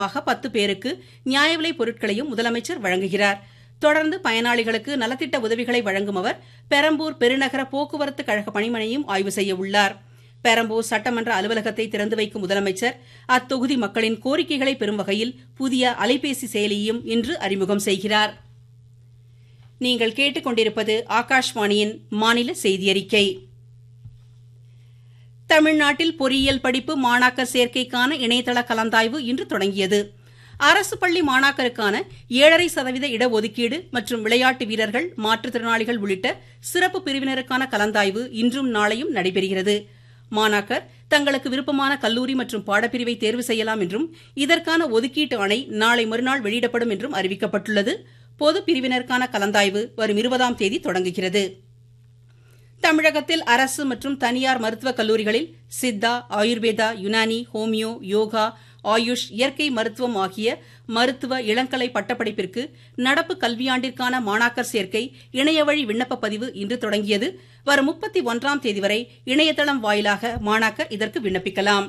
ஆக பத்து பேருக்கு நியாய விலைப் பொருட்களையும் முதலமைச்சர் வழங்குகிறார் தொடர்ந்து பயனாளிகளுக்கு நலத்திட்ட உதவிகளை வழங்கும் அவர் பெரம்பூர் பெருநகர போக்குவரத்து கழக பணிமனையும் ஆய்வு செய்ய உள்ளார் பெரம்பூர் சட்டமன்ற அலுவலகத்தை திறந்து வைக்கும் முதலமைச்சர் அத்தொகுதி மக்களின் கோரிக்கைகளை பெறும் வகையில் புதிய அலைபேசி செயலியையும் இன்று அறிமுகம் செய்கிறார் நீங்கள் கேட்டுக்கொண்டிருப்பது ஆகாஷ்வாணியின் மாநில செய்தியறிக்கை தமிழ்நாட்டில் பொறியியல் படிப்பு மாணாக்கர் சேர்க்கைக்கான இணையதள கலந்தாய்வு இன்று தொடங்கியது அரசு பள்ளி மாணாக்கருக்கான ஏழரை சதவீத இடஒதுக்கீடு மற்றும் விளையாட்டு வீரர்கள் மாற்றுத்திறனாளிகள் உள்ளிட்ட சிறப்பு பிரிவினருக்கான கலந்தாய்வு இன்றும் நாளையும் நடைபெறுகிறது மாணாக்கர் தங்களுக்கு விருப்பமான கல்லூரி மற்றும் பாடப்பிரிவை தேர்வு செய்யலாம் என்றும் இதற்கான ஒதுக்கீட்டு ஆணை நாளை மறுநாள் வெளியிடப்படும் என்றும் அறிவிக்கப்பட்டுள்ளது பொது பிரிவினருக்கான கலந்தாய்வு வரும் இருபதாம் தேதி தொடங்குகிறது தமிழகத்தில் அரசு மற்றும் தனியார் மருத்துவக் கல்லூரிகளில் சித்தா ஆயுர்வேதா யுனானி ஹோமியோ யோகா ஆயுஷ் இயற்கை மருத்துவம் ஆகிய மருத்துவ இளங்கலை பட்டப்படிப்பிற்கு நடப்பு கல்வியாண்டிற்கான மாணாக்கர் சேர்க்கை இணையவழி விண்ணப்ப பதிவு இன்று தொடங்கியது வரும் முப்பத்தி ஒன்றாம் தேதி வரை இணையதளம் வாயிலாக மாணாக்கர் இதற்கு விண்ணப்பிக்கலாம்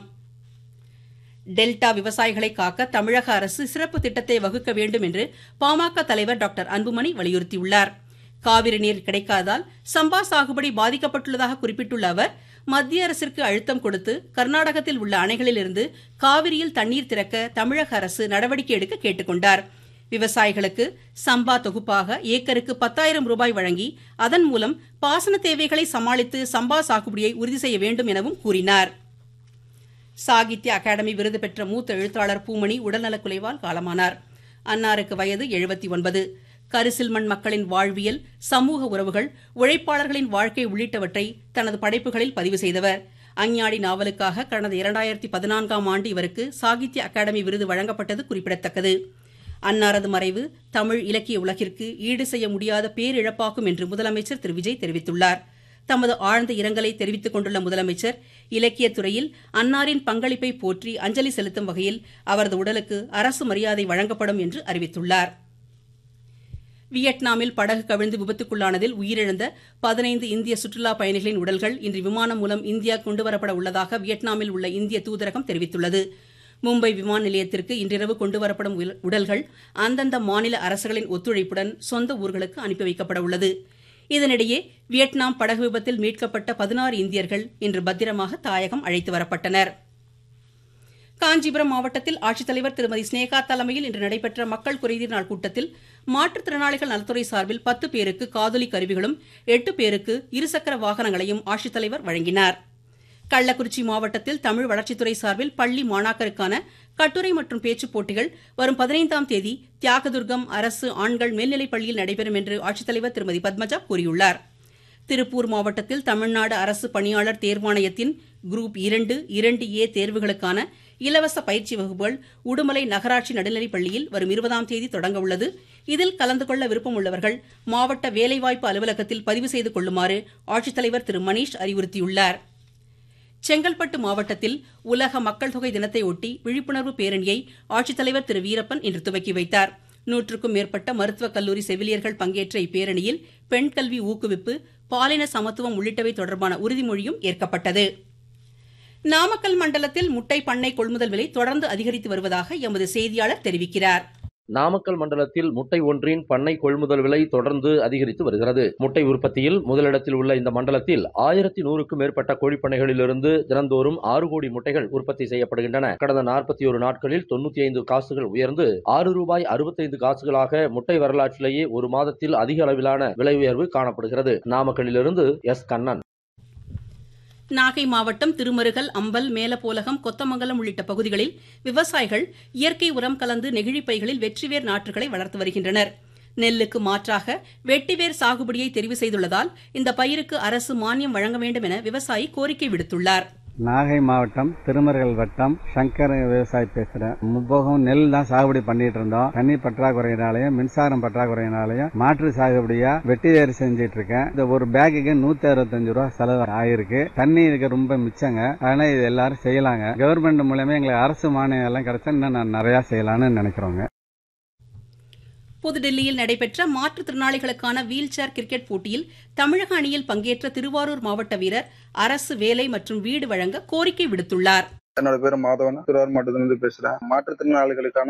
டெல்டா விவசாயிகளை காக்க தமிழக அரசு சிறப்பு திட்டத்தை வகுக்க வேண்டும் என்று பாமக தலைவர் டாக்டர் அன்புமணி வலியுறுத்தியுள்ளார் காவிரி நீர் கிடைக்காதால் சம்பா சாகுபடி பாதிக்கப்பட்டுள்ளதாக குறிப்பிட்டுள்ள அவர் மத்திய அரசிற்கு அழுத்தம் கொடுத்து கர்நாடகத்தில் உள்ள அணைகளிலிருந்து காவிரியில் தண்ணீர் திறக்க தமிழக அரசு நடவடிக்கை எடுக்க கேட்டுக்கொண்டார் விவசாயிகளுக்கு சம்பா தொகுப்பாக ஏக்கருக்கு பத்தாயிரம் ரூபாய் வழங்கி அதன் மூலம் பாசன தேவைகளை சமாளித்து சம்பா சாகுபடியை உறுதி செய்ய வேண்டும் எனவும் கூறினார் சாகித்ய அகாடமி விருது பெற்ற மூத்த எழுத்தாளர் பூமணி உடல்நலக்குலைவால் காலமானார் அன்னாருக்கு வயது எழுபத்தி ஒன்பது கரிசில்மண் மக்களின் வாழ்வியல் சமூக உறவுகள் உழைப்பாளர்களின் வாழ்க்கை உள்ளிட்டவற்றை தனது படைப்புகளில் பதிவு செய்தவர் அஞ்ஞாடி நாவலுக்காக கடந்த இரண்டாயிரத்தி பதினான்காம் ஆண்டு இவருக்கு சாகித்ய அகாடமி விருது வழங்கப்பட்டது குறிப்பிடத்தக்கது அன்னாரது மறைவு தமிழ் இலக்கிய உலகிற்கு ஈடு செய்ய முடியாத பேரிழப்பாகும் என்று முதலமைச்சர் திரு விஜய் தெரிவித்துள்ளார் தமது ஆழ்ந்த இரங்கலை தெரிவித்துக் கொண்டுள்ள முதலமைச்சர் இலக்கியத் துறையில் அன்னாரின் பங்களிப்பை போற்றி அஞ்சலி செலுத்தும் வகையில் அவரது உடலுக்கு அரசு மரியாதை வழங்கப்படும் என்று அறிவித்துள்ளார் வியட்நாமில் படகு கவிழ்ந்து விபத்துக்குள்ளானதில் உயிரிழந்த பதினைந்து இந்திய சுற்றுலா பயணிகளின் உடல்கள் இன்று விமானம் மூலம் இந்தியா கொண்டுவரப்பட உள்ளதாக வியட்நாமில் உள்ள இந்திய தூதரகம் தெரிவித்துள்ளது மும்பை விமான நிலையத்திற்கு இன்றிரவு கொண்டுவரப்படும் உடல்கள் அந்தந்த மாநில அரசுகளின் ஒத்துழைப்புடன் சொந்த ஊர்களுக்கு அனுப்பி வைக்கப்பட உள்ளது இதனிடையே வியட்நாம் படகு விபத்தில் மீட்கப்பட்ட பதினாறு இந்தியர்கள் இன்று பத்திரமாக தாயகம் அழைத்து வரப்பட்டனர் காஞ்சிபுரம் மாவட்டத்தில் ஆட்சித்தலைவர் திருமதி ஸ்னேகா தலைமையில் இன்று நடைபெற்ற மக்கள் குறைதீர் நாள் கூட்டத்தில் மாற்றுத்திறனாளிகள் நலத்துறை சார்பில் பத்து பேருக்கு காதொலி கருவிகளும் எட்டு பேருக்கு இருசக்கர வாகனங்களையும் ஆட்சித்தலைவர் வழங்கினார் கள்ளக்குறிச்சி மாவட்டத்தில் தமிழ் வளர்ச்சித்துறை சார்பில் பள்ளி மாணாக்கருக்கான கட்டுரை மற்றும் பேச்சுப் போட்டிகள் வரும் பதினைந்தாம் தேதி தியாகதுர்கம் அரசு ஆண்கள் மேல்நிலைப் பள்ளியில் நடைபெறும் என்று ஆட்சித்தலைவர் திருமதி பத்மஜா கூறியுள்ளார் திருப்பூர் மாவட்டத்தில் தமிழ்நாடு அரசு பணியாளர் தேர்வாணையத்தின் குரூப் இரண்டு இரண்டு ஏ தேர்வுகளுக்கான இலவச பயிற்சி வகுப்புகள் உடுமலை நகராட்சி நடுநிலைப் பள்ளியில் வரும் இருபதாம் தேதி தொடங்க உள்ளது இதில் கலந்து கொள்ள விருப்பம் உள்ளவர்கள் மாவட்ட வேலைவாய்ப்பு அலுவலகத்தில் பதிவு செய்து கொள்ளுமாறு ஆட்சித்தலைவர் திரு மணீஷ் அறிவுறுத்தியுள்ளார் செங்கல்பட்டு மாவட்டத்தில் உலக மக்கள் தொகை தினத்தை ஒட்டி விழிப்புணர்வு பேரணியை ஆட்சித்தலைவர் திரு வீரப்பன் இன்று துவக்கி வைத்தார் நூற்றுக்கும் மேற்பட்ட மருத்துவக் கல்லூரி செவிலியர்கள் பங்கேற்ற இப்பேரணியில் பெண் கல்வி ஊக்குவிப்பு பாலின சமத்துவம் உள்ளிட்டவை தொடர்பான உறுதிமொழியும் ஏற்கப்பட்டது நாமக்கல் மண்டலத்தில் முட்டை பண்ணை கொள்முதல் விலை தொடர்ந்து அதிகரித்து வருவதாக எமது செய்தியாளர் தெரிவிக்கிறார் நாமக்கல் மண்டலத்தில் முட்டை ஒன்றின் பண்ணை கொள்முதல் விலை தொடர்ந்து அதிகரித்து வருகிறது முட்டை உற்பத்தியில் முதலிடத்தில் உள்ள இந்த மண்டலத்தில் ஆயிரத்தி நூறுக்கும் மேற்பட்ட கோழிப்பண்ணைகளிலிருந்து தினந்தோறும் ஆறு கோடி முட்டைகள் உற்பத்தி செய்யப்படுகின்றன கடந்த நாற்பத்தி ஒரு நாட்களில் தொண்ணூத்தி ஐந்து காசுகள் உயர்ந்து ஆறு ரூபாய் அறுபத்தைந்து காசுகளாக முட்டை வரலாற்றிலேயே ஒரு மாதத்தில் அதிக அளவிலான விலை உயர்வு காணப்படுகிறது நாமக்கல்லிலிருந்து எஸ் கண்ணன் நாகை மாவட்டம் திருமருகல் அம்பல் மேலப்போலகம் கொத்தமங்கலம் உள்ளிட்ட பகுதிகளில் விவசாயிகள் இயற்கை உரம் கலந்து நெகிழிப் பைகளில் வெற்றிவேர் நாற்றுகளை வளர்த்து வருகின்றனர் நெல்லுக்கு மாற்றாக வெட்டிவேர் சாகுபடியை தெரிவு செய்துள்ளதால் இந்த பயிருக்கு அரசு மானியம் வழங்க வேண்டும் என விவசாயி கோரிக்கை விடுத்துள்ளார் நாகை மாவட்டம் திருமருகல் வட்டம் சங்கர் விவசாயி பேசுறேன் முப்போகம் நெல் தான் சாகுபடி பண்ணிட்டு இருந்தோம் தண்ணி பற்றாக்குறையினாலையும் மின்சாரம் பற்றாக்குறையினாலையும் மாற்று சாகுபடியா வெட்டி வேறு செஞ்சிட்டு இருக்கேன் இந்த ஒரு பேக்குக்கு நூத்தி அறுபத்தஞ்சு ரூபா செலவு ஆயிருக்கு தண்ணி இதுக்கு ரொம்ப மிச்சங்க அதனால இது எல்லாரும் செய்யலாங்க கவர்மெண்ட் மூலயமா எங்களுக்கு அரசு மானியம் எல்லாம் கிடைச்சா இன்னும் நான் நிறைய செய்யலாம்னு நினைக்கிறோங்க புதுடில்லியில் நடைபெற்ற மாற்றுத்திறனாளிகளுக்கான வீல் சேர் கிரிக்கெட் போட்டியில் தமிழக அணியில் பங்கேற்ற திருவாரூர் மாவட்ட வீரர் அரசு வேலை மற்றும் வீடு வழங்க கோரிக்கை விடுத்துள்ளார் என்னோட பேரு மாதவன் திருவாரூர் மாவட்டத்திலிருந்து பேசுறேன் மாற்றுத்திறனாளிகளுக்கான